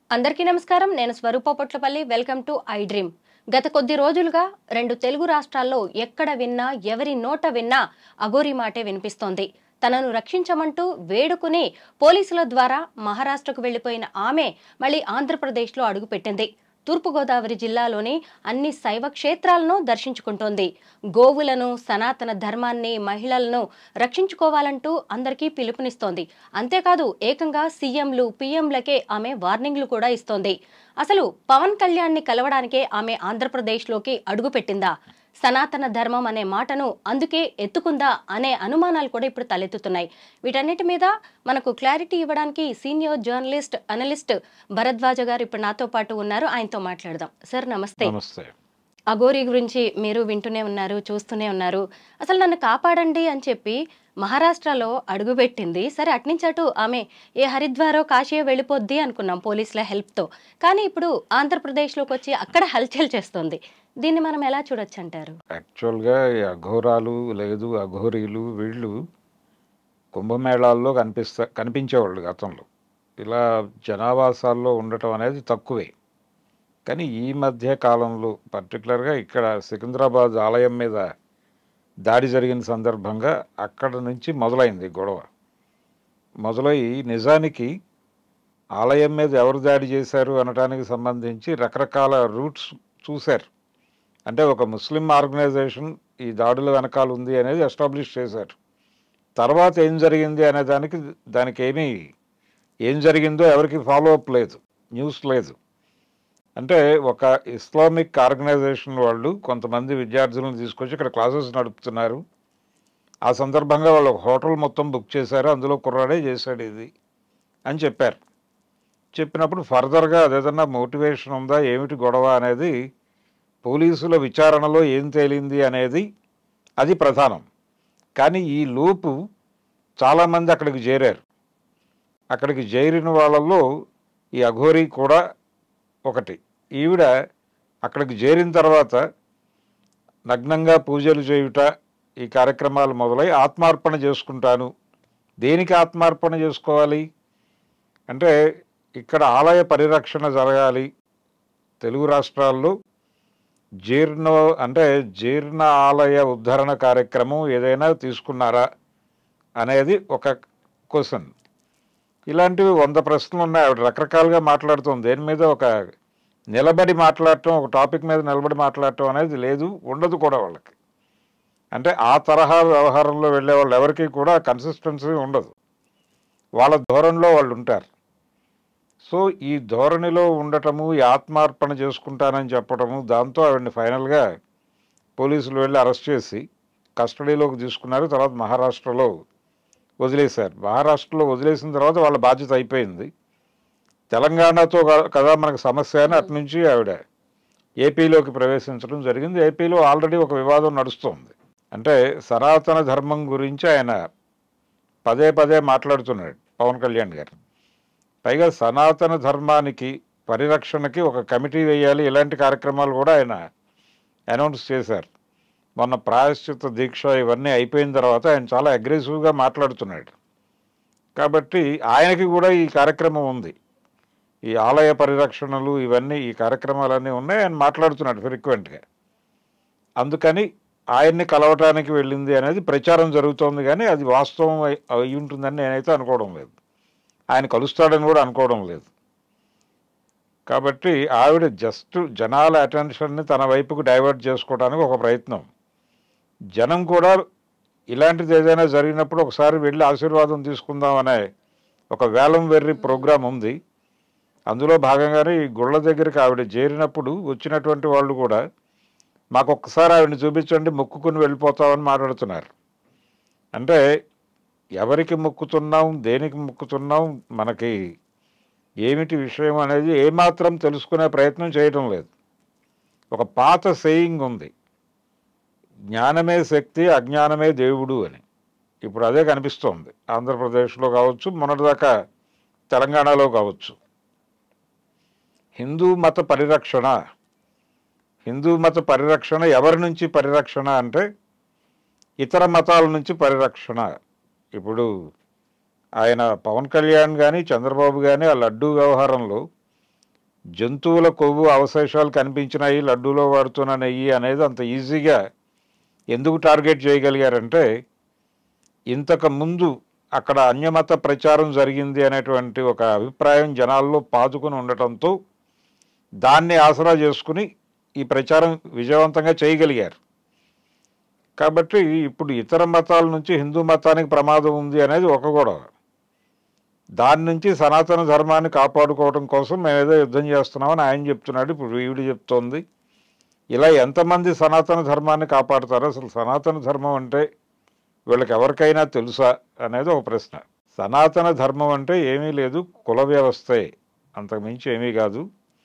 అందరికీ నమస్కారం నేను Swaroopa Potlapalli welcome to I dream గత కొద్ది రోజులుగా రెండు తెలుగు రాష్ట్రాల్లో ఎక్కడ విన్నా ఎవరి నోట విన్నా అఘోరి మాటే వినిపిస్తోంది తనను రక్షించమంటూ వేడుకుని పోలీసుల ద్వారా మహారాష్ట్రకు వెళ్లిపోయిన ఆమె మళ్ళీ ఆంధ్రప్రదేశ్లో అడుగుపెట్టింది తూర్పుగోదావరి జిల్లాలోని అన్ని శైవ క్షేత్రాలను దర్శించుకుంటోంది గోవులను సనాతన ధర్మాన్ని మహిళలను రక్షించుకోవాలంటూ అందరికీ పిలుపునిస్తోంది అంతేకాదు ఏకంగా సీఎంలు పీఎంలకే ఆమె వార్నింగ్లు కూడా ఇస్తోంది అసలు పవన్ కళ్యాణ్ని కలవడానికే ఆమె ఆంధ్రప్రదేశ్లోకి అడుగుపెట్టిందా సనాతన ధర్మం అనే మాటను అందుకే ఎత్తుకుందా అనే అనుమానాలు కూడా ఇప్పుడు తలెత్తుతున్నాయి వీటన్నిటి మీద మనకు క్లారిటీ ఇవ్వడానికి సీనియర్ జర్నలిస్ట్ అనలిస్ట్ భరద్వాజ గారు ఇప్పుడు నాతో పాటు ఉన్నారు ఆయనతో మాట్లాడదాం సార్ నమస్తే నమస్తే అఘోరి గురించి మీరు వింటూనే ఉన్నారు చూస్తూనే ఉన్నారు అసలు నన్ను కాపాడండి అని చెప్పి మహారాష్ట్రలో అడుగుపెట్టింది సరే అట్నుంచి అటు ఆమె ఏ హరిద్వారో కాశీయో వెళ్ళిపోద్ది అనుకున్నాం పోలీసుల హెల్ప్తో కానీ ఇప్పుడు ఆంధ్రప్రదేశ్లోకి వచ్చి అక్కడ హల్చల్ చేస్తోంది దీన్ని మనం ఎలా చూడొచ్చు అంటారు యాక్చువల్గా ఈ అఘోరాలు లేదు అఘోరీలు వీళ్ళు కుంభమేళాల్లో కనిపిస్తా కనిపించేవాళ్ళు గతంలో ఇలా జనావాసాల్లో ఉండటం అనేది తక్కువే కానీ ఈ మధ్య కాలంలో పర్టికులర్గా ఇక్కడ సికింద్రాబాద్ ఆలయం మీద దాడి జరిగిన సందర్భంగా అక్కడ నుంచి మొదలైంది గొడవ మొదలై నిజానికి ఆలయం మీద ఎవరు దాడి చేశారు అనడానికి సంబంధించి రకరకాల రూట్స్ చూశారు అంటే ఒక ముస్లిం ఆర్గనైజేషన్ ఈ దాడుల వెనకాల ఉంది అనేది ఎస్టాబ్లిష్ చేశారు తర్వాత ఏం జరిగింది అనే దానికి దానికి ఏమీ ఏం జరిగిందో ఎవరికి ఫాలో అప్ లేదు న్యూస్ లేదు అంటే ఒక ఇస్లామిక్ ఆర్గనైజేషన్ వాళ్ళు కొంతమంది విద్యార్థులను తీసుకొచ్చి ఇక్కడ క్లాసెస్ నడుపుతున్నారు ఆ సందర్భంగా వాళ్ళు ఒక హోటల్ మొత్తం బుక్ చేశారు అందులో కుర్రాడే చేశాడు ఇది అని చెప్పారు చెప్పినప్పుడు ఫర్దర్గా అదేదన్నా మోటివేషన్ ఉందా ఏమిటి గొడవ అనేది పోలీసుల విచారణలో ఏం తేలింది అనేది అది ప్రధానం కానీ ఈ లోపు చాలామంది అక్కడికి చేరారు అక్కడికి చేరిన వాళ్ళల్లో ఈ అఘోరి కూడా ఒకటి ఈవిడ అక్కడికి చేరిన తర్వాత నగ్నంగా పూజలు చేయుట ఈ కార్యక్రమాలు మొదలై ఆత్మార్పణ చేసుకుంటాను దేనికి ఆత్మార్పణ చేసుకోవాలి అంటే ఇక్కడ ఆలయ పరిరక్షణ జరగాలి తెలుగు రాష్ట్రాల్లో జీర్ణ అంటే జీర్ణ ఆలయ ఉద్ధరణ కార్యక్రమం ఏదైనా తీసుకున్నారా అనేది ఒక క్వశ్చన్ ఇలాంటివి వంద ప్రశ్నలు ఉన్నాయి ఆవిడ రకరకాలుగా మాట్లాడుతుంది దేని మీద ఒక నిలబడి మాట్లాడటం ఒక టాపిక్ మీద నిలబడి మాట్లాడటం అనేది లేదు ఉండదు కూడా వాళ్ళకి అంటే ఆ తరహా వ్యవహారంలో వెళ్ళే వాళ్ళు ఎవరికి కూడా కన్సిస్టెన్సీ ఉండదు వాళ్ళ ధోరణిలో వాళ్ళు ఉంటారు సో ఈ ధోరణిలో ఉండటము ఈ ఆత్మార్పణ చేసుకుంటానని చెప్పటము దాంతో ఆవిడని ఫైనల్గా పోలీసులు వెళ్ళి అరెస్ట్ చేసి కస్టడీలోకి తీసుకున్నారు తర్వాత మహారాష్ట్రలో వదిలేశారు మహారాష్ట్రలో వదిలేసిన తర్వాత వాళ్ళ బాధ్యత అయిపోయింది తెలంగాణతో క- కదా మనకు సమస్య అని అటు నుంచి ఆవిడ ఏపీలోకి ప్రవేశించడం జరిగింది ఏపీలో ఆల్రెడీ ఒక వివాదం నడుస్తోంది అంటే సనాతన ధర్మం గురించి ఆయన పదే పదే మాట్లాడుతున్నాడు పవన్ కళ్యాణ్ గారు పైగా సనాతన ధర్మానికి పరిరక్షణకి ఒక కమిటీ వేయాలి ఇలాంటి కార్యక్రమాలు కూడా ఆయన అనౌన్స్ చేశారు మొన్న ప్రాయశ్చిత దీక్ష ఇవన్నీ అయిపోయిన తర్వాత ఆయన చాలా అగ్రెసివ్గా మాట్లాడుతున్నాడు కాబట్టి ఆయనకి కూడా ఈ కార్యక్రమం ఉంది ఈ ఆలయ పరిరక్షణలు ఇవన్నీ ఈ కార్యక్రమాలన్నీ ఉన్నాయి ఆయన మాట్లాడుతున్నాడు ఫ్రీక్వెంట్గా అందుకని ఆయన్ని కలవటానికి వెళ్ళింది అనేది ప్రచారం జరుగుతోంది కానీ అది వాస్తవం అయి అయి ఉంటుందని నేనైతే అనుకోవడం లేదు ఆయన కలుస్తాడని కూడా అనుకోవడం లేదు కాబట్టి ఆవిడ జస్ట్ జనాల అటెన్షన్ని తన వైపుకు డైవర్ట్ చేసుకోవడానికి ఒక ప్రయత్నం జనం కూడా ఇలాంటిది ఏదైనా జరిగినప్పుడు ఒకసారి వెళ్ళి ఆశీర్వాదం తీసుకుందాం అనే ఒక వేలం వెర్రి ప్రోగ్రాం ఉంది అందులో భాగంగానే ఈ గుళ్ళ దగ్గరికి ఆవిడ చేరినప్పుడు వచ్చినటువంటి వాళ్ళు కూడా మాకు ఒక్కసారి ఆవిడని చూపించండి మొక్కుకుని వెళ్ళిపోతామని మాట్లాడుతున్నారు అంటే ఎవరికి మొక్కుతున్నాం దేనికి మొక్కుతున్నాం మనకి ఏమిటి విషయం అనేది ఏమాత్రం తెలుసుకునే ప్రయత్నం చేయటం లేదు ఒక పాత సేయింగ్ ఉంది జ్ఞానమే శక్తి అజ్ఞానమే దేవుడు అని ఇప్పుడు అదే కనిపిస్తోంది ఆంధ్రప్రదేశ్లో కావచ్చు మొన్నటిదాకా తెలంగాణలో కావచ్చు హిందూ మత పరిరక్షణ హిందూ మత పరిరక్షణ ఎవరి నుంచి పరిరక్షణ అంటే ఇతర మతాల నుంచి పరిరక్షణ ఇప్పుడు ఆయన పవన్ కళ్యాణ్ కానీ చంద్రబాబు కానీ ఆ లడ్డూ వ్యవహారంలో జంతువుల కొవ్వు అవశేషాలు కనిపించినాయి లడ్డూలో వాడుతున్న నెయ్యి అనేది అంత ఈజీగా ఎందుకు టార్గెట్ చేయగలిగారంటే ఇంతకు ముందు అక్కడ అన్యమత ప్రచారం జరిగింది అనేటువంటి ఒక అభిప్రాయం జనాల్లో పాతుకుని ఉండటంతో దాన్ని ఆసరా చేసుకుని ఈ ప్రచారం విజయవంతంగా చేయగలిగారు కాబట్టి ఇప్పుడు ఇతర మతాల నుంచి హిందూ మతానికి ప్రమాదం ఉంది అనేది ఒక గొడవ దాని నుంచి సనాతన ధర్మాన్ని కాపాడుకోవడం కోసం మేము ఏదో యుద్ధం చేస్తున్నామని ఆయన చెప్తున్నాడు ఇప్పుడు ఈవిడ చెప్తోంది ఇలా ఎంతమంది సనాతన ధర్మాన్ని కాపాడుతారో అసలు సనాతన ధర్మం అంటే వీళ్ళకి ఎవరికైనా తెలుసా అనేది ఒక ప్రశ్న సనాతన ధర్మం అంటే ఏమీ లేదు కుల వ్యవస్థే అంతకుమించి ఏమీ కాదు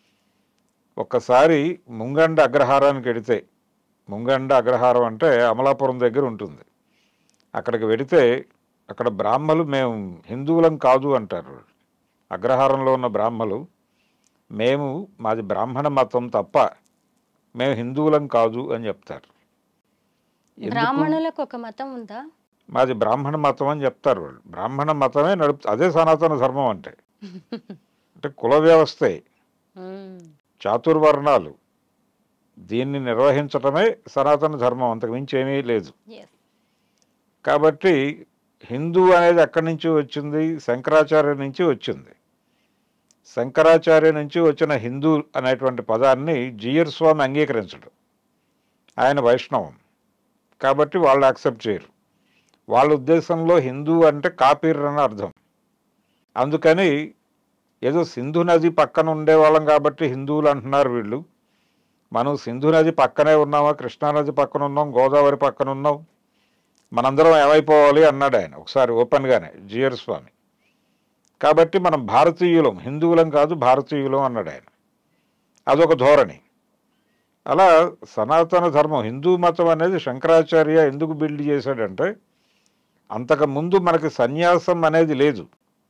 ఒక్కసారి ముంగండ అగ్రహారానికి వెడితే ముంగండ అగ్రహారం అంటే అమలాపురం దగ్గర ఉంటుంది అక్కడికి వెడితే అక్కడ బ్రాహ్మలు మేము హిందువులం కాదు అంటారు అగ్రహారంలో ఉన్న బ్రాహ్మలు మేము మాది బ్రాహ్మణ మతం తప్ప మేము హిందువులం కాదు అని చెప్తారు ఎందుకు? బ్రాహ్మణులకు ఒక మతం ఉందా మాది బ్రాహ్మణ మతం అని చెప్తారు వాళ్ళు బ్రాహ్మణ మతమే నడుపు అదే సనాతన ధర్మం అంటే అంటే కుల వ్యవస్థే మ్మ్. చాతుర్వర్ణాలు దీన్ని నిర్వహించటమే సనాతన ధర్మం అంతకు మించి ఏమీ లేదు Yes. కాబట్టి హిందూ అనేది ఎక్కడి నుంచి వచ్చింది శంకరాచార్య నుంచి వచ్చింది శంకరాచార్య నుంచి వచ్చిన హిందూ అనేటువంటి పదాన్ని జియర్ స్వామి అంగీకరించడు ఆయన వైష్ణవం కాబట్టి వాళ్ళు యాక్సెప్ట్ చేయరు వాళ్ళ ఉద్దేశంలో హిందూ అంటే కాపీర్ అని అర్థం అందుకని ఏదో సింధు నది పక్కన ఉండేవాళ్ళం కాబట్టి హిందువులు అంటున్నారు వీళ్ళు మనం సింధు నది పక్కనే ఉన్నామా కృష్ణా నది పక్కన ఉన్నాం గోదావరి పక్కన ఉన్నాం మనందరం ఏమైపోవాలి అన్నాడు ఆయన ఒకసారి ఓపెన్గానే జియర్ స్వామి కాబట్టి మనం భారతీయులం హిందువులం కాదు భారతీయులం అన్నాడు ఆయన అదొక ధోరణి అలా సనాతన ధర్మం హిందూ మతం అనేది శంకరాచార్య ఎందుకు బిల్డ్ చేశాడంటే అంతకు ముందు మనకి సన్యాసం అనేది లేదు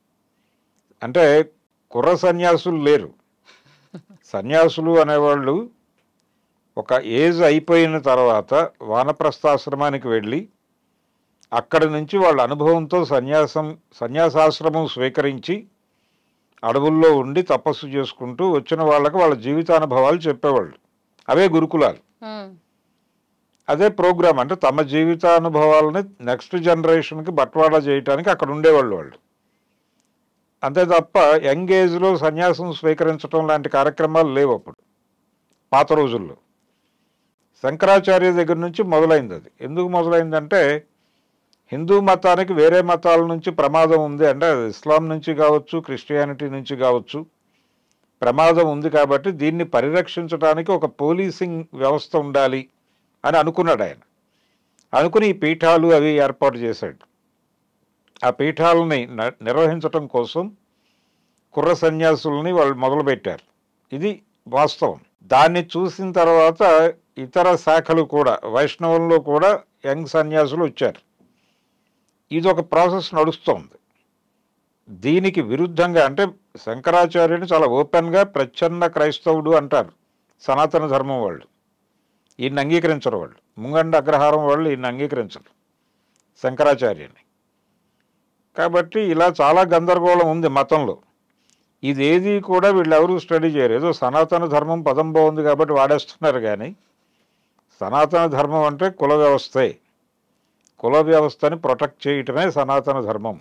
అంటే కుర్ర సన్యాసులు లేరు సన్యాసులు అనేవాళ్ళు ఒక ఏజ్ అయిపోయిన తర్వాత వానప్రస్థాశ్రమానికి వెళ్ళి అక్కడి నుంచి వాళ్ళ అనుభవంతో సన్యాసం సన్యాసాశ్రమం స్వీకరించి అడవుల్లో ఉండి తపస్సు చేసుకుంటూ వచ్చిన వాళ్ళకి వాళ్ళ జీవితానుభవాలు చెప్పేవాళ్ళు అవే గురుకులాలు మ్మ్. అదే ప్రోగ్రామ్ అంటే తమ జీవితానుభవాలని నెక్స్ట్ జనరేషన్కి బట్వాడా చేయటానికి అక్కడ ఉండేవాళ్ళు వాళ్ళు అంతే తప్ప యంగ్ ఏజ్లో సన్యాసం స్వీకరించడం లాంటి కార్యక్రమాలు లేవు అప్పుడు పాత రోజుల్లో శంకరాచార్య దగ్గర నుంచి మొదలైంది అది ఎందుకు మొదలైందంటే హిందూ మతానికి వేరే మతాల నుంచి ప్రమాదం ఉంది అంటే అది ఇస్లాం నుంచి కావచ్చు క్రిస్టియానిటీ నుంచి కావచ్చు ప్రమాదం ఉంది కాబట్టి దీన్ని పరిరక్షించడానికి ఒక పోలీసింగ్ వ్యవస్థ ఉండాలి అని అనుకున్నాడు ఆయన అనుకుని ఈ పీఠాలు అవి ఏర్పాటు చేశాడు ఆ పీఠాలని న- నిర్వహించటం కోసం కుర్ర సన్యాసుల్ని వాళ్ళు మొదలుపెట్టారు ఇది వాస్తవం దాన్ని చూసిన తర్వాత ఇతర శాఖలు కూడా వైష్ణవంలో కూడా యంగ్ సన్యాసులు వచ్చారు ఇది ఒక ప్రాసెస్ నడుస్తోంది దీనికి విరుద్ధంగా అంటే శంకరాచార్యుని చాలా ఓపెన్గా ప్రచ్ఛన్న క్రైస్తవుడు అంటారు సనాతన ధర్మం వాళ్ళు ఈయన్ని అంగీకరించరు వాళ్ళు ముంగండ అగ్రహారం వాళ్ళు ఈయన్ని అంగీకరించరు శంకరాచార్యుని కాబట్టి ఇలా చాలా గందరగోళం ఉంది మతంలో ఇదేది కూడా వీళ్ళెవరూ స్టడీ చేయరు ఏదో సనాతన ధర్మం పదం బాగుంది కాబట్టి వాడేస్తున్నారు కానీ సనాతన ధర్మం అంటే కుల వ్యవస్థే కుల వ్యవస్థని ప్రొటెక్ట్ చేయటమే సనాతన ధర్మం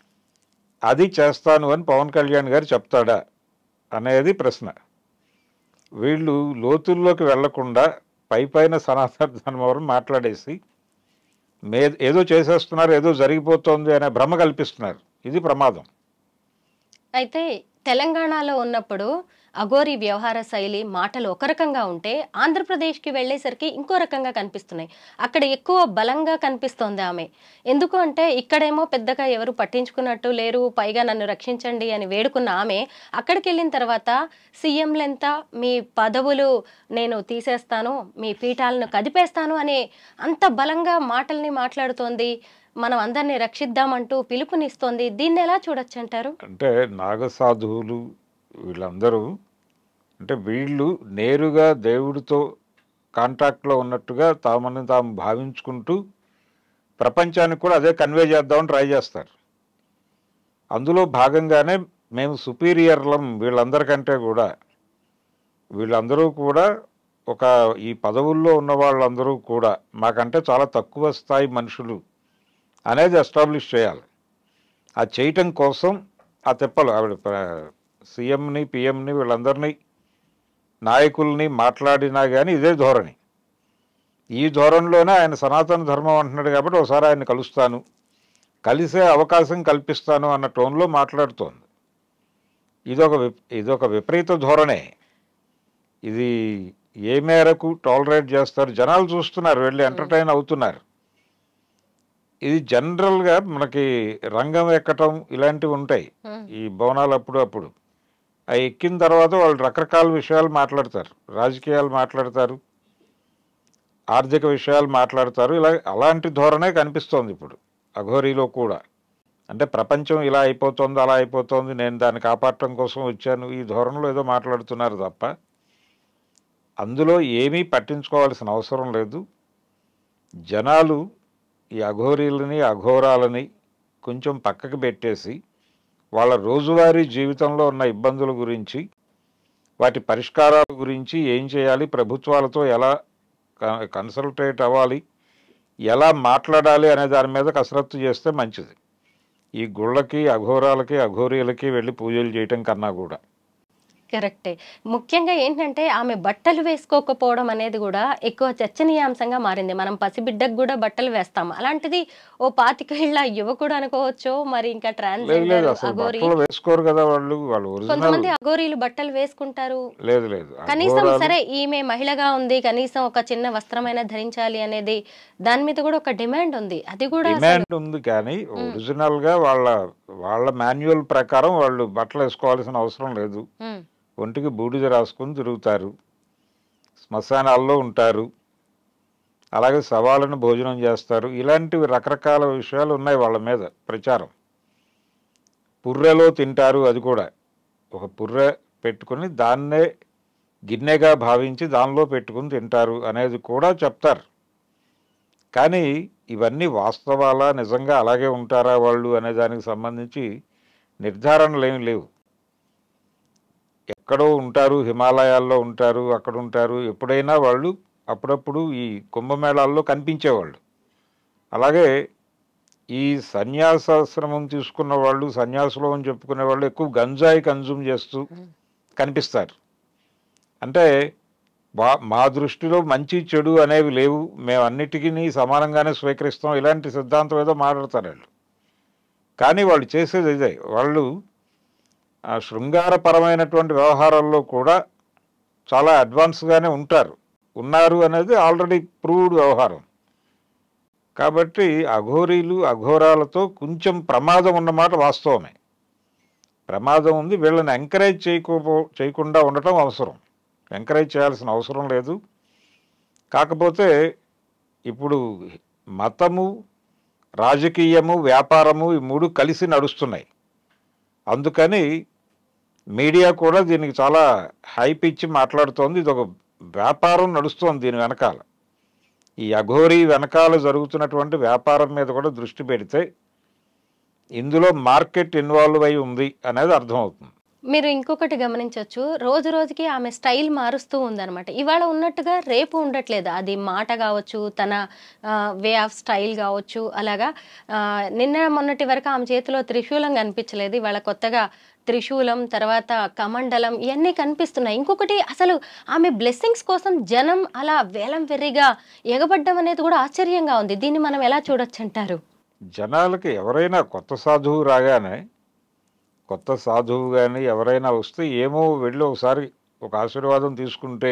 అది చేస్తాను అని పవన్ కళ్యాణ్ గారు చెప్తాడా అనేది ప్రశ్న వీళ్ళు లోతుల్లోకి వెళ్లకుండా పై పైన సనాతన ధర్మం మాట్లాడేసి మే ఏదో చేసేస్తున్నారు ఏదో జరిగిపోతోంది అనే భ్రమ కల్పిస్తున్నారు ఇది ప్రమాదం అయితే తెలంగాణలో ఉన్నప్పుడు అఘోరి వ్యవహార శైలి మాటలు ఒక రకంగా ఉంటే ఆంధ్రప్రదేశ్కి వెళ్ళేసరికి ఇంకో రకంగా కనిపిస్తున్నాయి అక్కడ ఎక్కువ బలంగా కనిపిస్తోంది ఆమె ఎందుకు అంటే ఇక్కడేమో పెద్దగా ఎవరు పట్టించుకున్నట్టు లేరు పైగా నన్ను రక్షించండి అని వేడుకున్న ఆమె అక్కడికి వెళ్ళిన తర్వాత సీఎంలెంత మీ పదవులు నేను తీసేస్తాను మీ పీఠాలను కదిపేస్తాను అనే అంత బలంగా మాటల్ని మాట్లాడుతోంది మనం అందరినీ రక్షిద్దామంటూ పిలుపునిస్తోంది దీన్ని ఎలా చూడొచ్చు అంటారు అంటే నాగసాధువులు వీళ్ళందరూ అంటే వీళ్ళు నేరుగా దేవుడితో కాంటాక్ట్లో ఉన్నట్టుగా తామని తాము భావించుకుంటూ ప్రపంచానికి కూడా అదే కన్వే చేద్దామని ట్రై చేస్తారు అందులో భాగంగానే మేము సుపీరియర్లం వీళ్ళందరికంటే కూడా వీళ్ళందరూ కూడా ఒక ఈ పదవుల్లో ఉన్న వాళ్ళందరూ కూడా మాకంటే చాలా తక్కువ స్థాయి మనుషులు అనేది ఎస్టాబ్లిష్ చేయాలి ఆ చేయటం కోసం ఆ తిప్పలు ఆవిడ ప్ర- సీఎంని పిఎంని వీళ్ళందరినీ నాయకుల్ని మాట్లాడినా కానీ ఇదే ధోరణి ఈ ధోరణిలోనే ఆయన సనాతన ధర్మం అంటున్నాడు కాబట్టి ఒకసారి ఆయన కలుస్తాను కలిసే అవకాశం కల్పిస్తాను అన్న టోన్లో మాట్లాడుతోంది ఇదొక విప్- ఇదొక విపరీత ధోరణే ఇది ఏ మేరకు టాలరేట్ చేస్తారు జనాలు చూస్తున్నారు వెళ్ళి ఎంటర్టైన్ అవుతున్నారు ఇది జనరల్గా మనకి రంగం ఎక్కటం ఇలాంటివి ఉంటాయి ఉమ్, ఈ బోనాలు అప్పుడు అప్పుడు అవి ఎక్కిన తర్వాత వాళ్ళు రకరకాల విషయాలు మాట్లాడతారు రాజకీయాలు మాట్లాడతారు ఆర్థిక విషయాలు మాట్లాడతారు ఇలా అలాంటి ధోరణే కనిపిస్తోంది ఇప్పుడు అఘోరీలో కూడా అంటే ప్రపంచం ఇలా అయిపోతుంది అలా అయిపోతుంది నేను దాన్ని కాపాడటం కోసం వచ్చాను ఈ ధోరణిలో ఏదో మాట్లాడుతున్నారు తప్ప అందులో ఏమీ పట్టించుకోవాల్సిన అవసరం లేదు జనాలు ఈ అఘోరీలని అఘోరాలని కొంచెం పక్కకి పెట్టేసి వాళ్ళ రోజువారీ జీవితంలో ఉన్న ఇబ్బందుల గురించి వాటి పరిష్కారాల గురించి ఏం చేయాలి ప్రభుత్వాలతో ఎలా క- కన్సల్టేట్ అవ్వాలి ఎలా మాట్లాడాలి అనే దాని మీద కసరత్తు చేస్తే మంచిది ఈ గుళ్ళకి అఘోరాలకి అఘోరీలకి వెళ్ళి పూజలు చేయటం కన్నా కూడా కరెక్టే ముఖ్యంగా ఏంటంటే ఆమె బట్టలు వేసుకోకపోవడం అనేది కూడా ఎక్కువ చర్చనీయాంశంగా మారింది మనం పసిబిడ్డకు కూడా బట్టలు వేస్తాం అలాంటిది ఓ పాతికేళ్ల యువకుడు అనుకోవచ్చు మరి ఇంకా లేదు లేదు ట్రాన్స్జెండర్ అసలు అఘోరి బట్టలు వేసుకోరు కదా వాళ్ళు వాళ్ళు ఒరిజినల్ కొంతమంది అఘోరీలు బట్టలు వేసుకుంటారు లేదు లేదు కనీసం అఘోరాలు సరే ఈమె మహిళగా ఉంది కనీసం ఒక చిన్న వస్త్రమైనా ధరించాలి అనేది దాని మీద కూడా ఒక డిమాండ్ ఉంది అది కూడా అసలు- డిమాండ్ ఉంది కానీ ఒరిజినల్ గా వాళ్ళ వాళ్ళ మాన్యువల్ ప్రకారం వాళ్ళు బట్టలు వేసుకోవాల్సిన అవసరం లేదు ఉమ్, ఒంటికి బూడిద రాసుకుని తిరుగుతారు శ్మశానాల్లో ఉంటారు అలాగే సవాళ్ళను భోజనం చేస్తారు ఇలాంటివి రకరకాల విషయాలు ఉన్నాయి వాళ్ళ మీద ప్రచారం పుర్రెలో తింటారు అది కూడా ఒక పుర్రె పెట్టుకుని దాన్నే గిన్నెగా భావించి దానిలో పెట్టుకుని తింటారు అనేది కూడా చెప్తారు కానీ ఇవన్నీ వాస్తవాలా నిజంగా అలాగే ఉంటారా వాళ్ళు అనే దానికి సంబంధించి నిర్ధారణలు ఏమి లేవు ఎక్కడో ఉంటారు హిమాలయాల్లో ఉంటారు అక్కడ ఉంటారు ఎప్పుడైనా వాళ్ళు అప్పుడప్పుడు ఈ కుంభమేళాల్లో కనిపించేవాళ్ళు అలాగే ఈ సన్యాసాశ్రమం తీసుకున్న వాళ్ళు సన్యాసులు అని చెప్పుకునే వాళ్ళు ఎక్కువ గంజాయి కన్జ్యూమ్ చేస్తూ కనిపిస్తారు అంటే మా మా దృష్టిలో మంచి చెడు అనేవి లేవు మేము అన్నిటికీ సమానంగానే స్వీకరిస్తాం ఇలాంటి సిద్ధాంతం ఏదో మాట్లాడతారు వాళ్ళు కానీ వాళ్ళు చేసేది ఇదే వాళ్ళు ఆ శృంగారపరమైనటువంటి వ్యవహారాల్లో కూడా చాలా అడ్వాన్స్గానే ఉంటారు ఉన్నారు అనేది ఆల్రెడీ ప్రూవ్డ్ వ్యవహారం కాబట్టి అఘోరీలు అఘోరాలతో కొంచెం ప్రమాదం ఉన్నమాట వాస్తవమే ప్రమాదం ఉంది వీళ్ళని ఎంకరేజ్ చేయకపో చేయకుండా ఉండటం అవసరం ఎంకరేజ్ చేయాల్సిన అవసరం లేదు కాకపోతే ఇప్పుడు మతము రాజకీయము వ్యాపారము ఈ మూడు కలిసి నడుస్తున్నాయి అందుకని మీడియా కూడా దీనికి చాలా హైప్ ఇచ్చి మాట్లాడుతోంది ఇది ఒక వ్యాపారం నడుస్తోంది దీని వెనకాల ఈ అఘోరీ వెనకాల జరుగుతున్నటువంటి వ్యాపారం మీద కూడా దృష్టి పెడితే ఇందులో మార్కెట్ ఇన్వాల్వ్ అయి ఉంది అనేది అర్థమవుతుంది మీరు ఇంకొకటి గమనించవచ్చు రోజు రోజుకి ఆమె స్టైల్ మారుస్తూ ఉందన్నమాట ఇవాళ ఉన్నట్టుగా రేపు ఉండట్లేదు అది మాట కావచ్చు తన వే ఆఫ్ స్టైల్ కావచ్చు అలాగా ఆ, నిన్న మొన్నటి వరకు ఆమె చేతిలో త్రిశూలం కనిపించలేదు ఇవాళ కొత్తగా త్రిశూలం తర్వాత కమండలం ఇవన్నీ కనిపిస్తున్నాయి ఇంకొకటి అసలు ఆమె బ్లెస్సింగ్స్ కోసం జనం అలా వేలం వెర్రిగా ఎగబడ్డం అనేది కూడా ఆశ్చర్యంగా ఉంది దీన్ని మనం ఎలా చూడొచ్చు అంటారు జనాలకి ఎవరైనా కొత్త సాధువు రాగానే కొత్త సాధువు కానీ ఎవరైనా వస్తే ఏమో వెళ్ళి ఒకసారి ఒక ఆశీర్వాదం తీసుకుంటే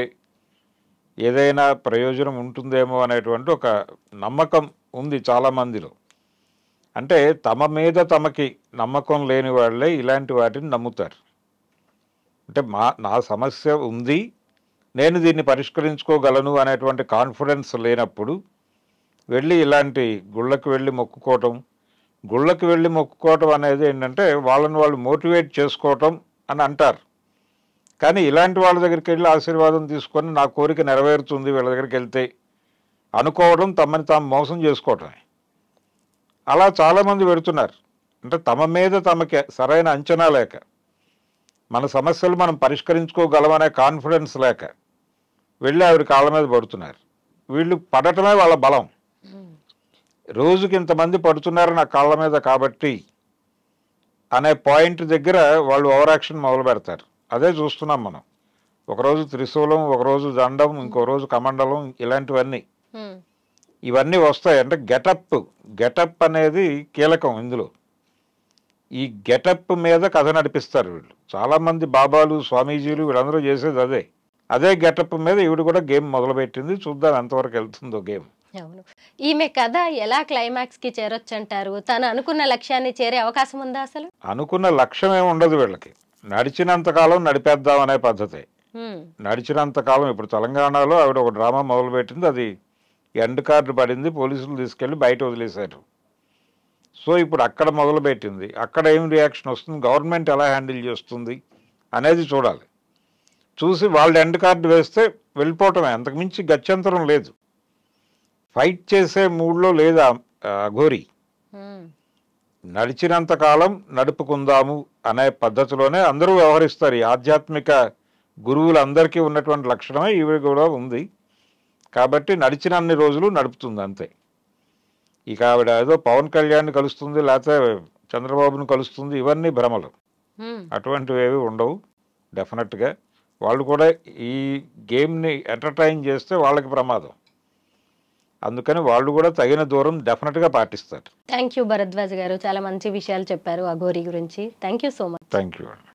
ఏదైనా ప్రయోజనం ఉంటుందేమో అనేటువంటి ఒక నమ్మకం ఉంది చాలామందిలో అంటే తమ మీద తమకి నమ్మకం లేని వాళ్ళే ఇలాంటి వాటిని నమ్ముతారు అంటే మా నా సమస్య ఉంది నేను దీన్ని పరిష్కరించుకోగలను అనేటువంటి కాన్ఫిడెన్స్ లేనప్పుడు వెళ్ళి ఇలాంటి గుళ్ళకి వెళ్ళి మొక్కుకోవటం గుళ్ళకి వెళ్ళి మొక్కుకోవటం అనేది ఏంటంటే వాళ్ళని వాళ్ళు మోటివేట్ చేసుకోవటం అని అంటారు కానీ ఇలాంటి వాళ్ళ దగ్గరికి వెళ్ళి ఆశీర్వాదం తీసుకొని నా కోరిక నెరవేరుతుంది వీళ్ళ దగ్గరికి వెళ్తే అనుకోవడం తమని తాము మోసం చేసుకోవటమే అలా చాలామంది పెడుతున్నారు అంటే తమ మీద తమకి సరైన అంచనా లేక మన సమస్యలు మనం పరిష్కరించుకోగలమనే కాన్ఫిడెన్స్ లేక వెళ్ళి ఆవిడ కాళ్ళ మీద పడుతున్నారు వీళ్ళు పడటమే వాళ్ళ బలం ఉమ్, రోజుకి ఇంతమంది పడుతున్నారు నా కాళ్ళ మీద కాబట్టి అనే పాయింట్ దగ్గర వాళ్ళు ఓవర్ యాక్షన్ మొదలు పెడతారు అదే చూస్తున్నాం మనం ఒకరోజు త్రిశూలం ఒకరోజు దండం ఇంకో రోజు కమండలం ఇలాంటివన్నీ ఉమ్, ఇవన్నీ వస్తాయి అంటే గెటప్ గెటప్ అనేది కీలకం ఇందులో ఈ గెటప్ మీద కథ నడిపిస్తారు వీళ్ళు చాలామంది బాబాలు స్వామీజీలు వీళ్ళందరూ చేసేది అదే అదే గెటప్ మీద ఈవిడ కూడా గేమ్ మొదలుపెట్టింది చూద్దాం ఎంతవరకు వెళ్తుందో గేమ్ అవును ఈమె కథ ఎలా క్లైమాక్స్ కి చేరొచ్చు అంటారు తను అనుకున్న లక్ష్యాన్ని చేరే అవకాశం ఉందా అసలు అనుకున్న లక్ష్యం ఏమి ఉండదు వీళ్ళకి నడిచినంతకాలం నడిపేద్దాం అనే పద్ధతి ఉమ్, నడిచినంతకాలం ఇప్పుడు తెలంగాణలో ఆవిడ ఒక డ్రామా మొదలుపెట్టింది అది ఎండ్ కార్డు పడింది పోలీసులు తీసుకెళ్ళి బయట వదిలేశారు సో ఇప్పుడు అక్కడ మొదలుపెట్టింది అక్కడ ఏం రియాక్షన్ వస్తుంది గవర్నమెంట్ ఎలా హ్యాండిల్ చేస్తుంది అనేది చూడాలి చూసి వాళ్ళు ఎండ్ కార్డు వేస్తే వెళ్ళిపోవటమే అంతకుమించి గత్యంతరం లేదు ఫైట్ చేసే మూడ్లో లేదు ఆ- ఆ అఘోరి ఉమ్, నడిచినంత కాలం నడుపుకుందాము అనే పద్ధతిలోనే అందరూ వ్యవహరిస్తారు ఈ ఆధ్యాత్మిక గురువులందరికీ ఉన్నటువంటి లక్షణమే ఇవి కూడా ఉంది కాబట్టి నడిచినన్ని రోజులు నడుపుతుంది అంతే ఇక ఆవిడ ఏదో పవన్ కళ్యాణ్ని కలుస్తుంది లేకపోతే చంద్రబాబుని కలుస్తుంది ఇవన్నీ భ్రమలు ఉమ్, అటువంటివి ఏవి ఉండవు డెఫినెట్గా వాళ్ళు కూడా ఈ గేమ్ని ఎంటర్టైన్ చేస్తే వాళ్ళకి ప్రమాదం అందుకని వాళ్ళు కూడా తగిన దూరం డెఫినెట్గా పాటిస్తారు థ్యాంక్ యూ భరద్వాజ్ గారు చాలా మంచి విషయాలు చెప్పారు అఘోరి గురించి thank you so much thank you